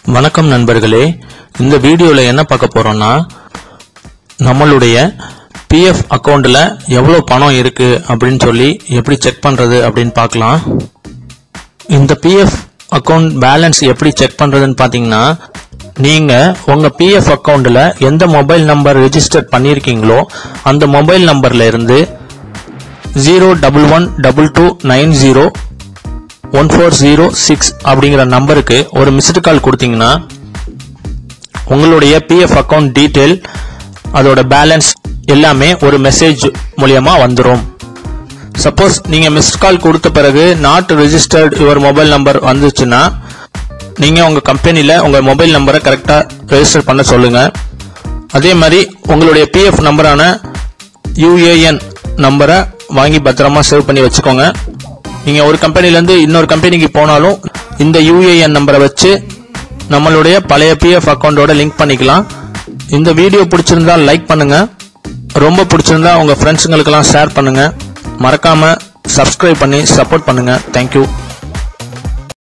வணக்கம் நண்பர்களே இந்த வீடியோவில் என்ன பார்க்க போறோம்னா நம்மளுடைய பிஎஃப் அக்கௌண்ட்டில் எவ்வளோ பணம் இருக்கு அப்படின்னு சொல்லி எப்படி செக் பண்ணுறது அப்படின்னு பார்க்கலாம் இந்த பிஎஃப் அக்கௌண்ட் பேலன்ஸ் எப்படி செக் பண்ணுறதுன்னு பார்த்தீங்கன்னா நீங்கள் உங்கள் பிஎஃப் அக்கௌண்ட்டில் எந்த மொபைல் நம்பர் ரெஜிஸ்டர் பண்ணியிருக்கீங்களோ அந்த மொபைல் நம்பர்ல இருந்து zero double one double two nine zero one four zero six அப்படிங்கிற நம்பருக்கு ஒரு மிஸ்டு கால் கொடுத்தீங்கன்னா உங்களுடைய பிஎஃப் அக்கவுண்ட் டீட்டெயில் அதோட பேலன்ஸ் எல்லாமே ஒரு மெசேஜ் மூலியமா வந்துடும் சப்போஸ் நீங்க மிஸ்ட் கால் கொடுத்த பிறகு not registered your mobile number வந்துச்சுன்னா நீங்க உங்க கம்பெனில உங்க மொபைல் நம்பரை கரெக்டா ரெஜிஸ்டர் பண்ண சொல்லுங்க அதே மாதிரி உங்களுடைய பிஎஃப் நம்பரான யூஏஎன் நம்பரை வாங்கி பத்திரமா சேவ் பண்ணி வச்சுக்கோங்க நீங்க ஒரு கம்பெனில இருந்து இன்னொரு கம்பெனிக்கு போனாலும் இந்த யூஏஎன் நம்பரை வச்சு நம்மளுடைய பழைய பிஎஃப் அக்கௌண்டோட லிங்க் பண்ணிக்கலாம் இந்த வீடியோ பிடிச்சிருந்தா லைக் பண்ணுங்க ரொம்ப பிடிச்சிருந்தா உங்க ஃப்ரெண்ட்ஸுங்களுக்கெல்லாம் ஷேர் பண்ணுங்க மறக்காம சப்ஸ்கிரைப் பண்ணி சப்போர்ட் பண்ணுங்க தேங்க்யூ